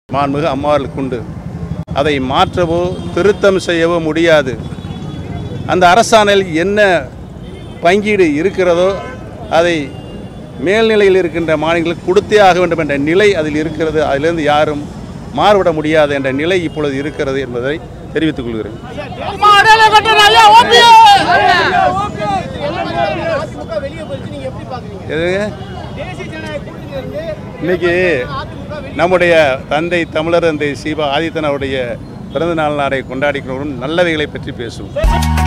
மாண்புமிகு அம்மாவர்களுக்கு உண்டு அதை மாற்றவோ திருத்தம் செய்யவோ முடியாது அந்த அரசாணையில் என்ன பங்கீடு இருக்கிறதோ அதை மேல்நிலையில் இருக்கின்ற மாநிலங்களுக்கு கொடுத்தே ஆக வேண்டும் என்ற நிலை அதில் இருக்கிறது அதிலிருந்து யாரும் மாறுபட முடியாது என்ற நிலை இப்பொழுது இருக்கிறது என்பதை தெரிவித்துக் கொள்கிறேன் அதிமுக வெளியே போயிடுச்சு நீங்க எப்படி பாக்குறீங்க எதுங்க தேசிய ஜனநாயக கூட்டணியில இருந்து இன்னைக்கு அதிமுக வெளியே நம்முடைய தந்தை தமிழர் தந்தை சீபா ஆதித்தன் அவருடைய பிறந்த நாள் நாளை கொண்டாடிக்கிறோம் நல்லவைகளை பற்றி பேசுவோம்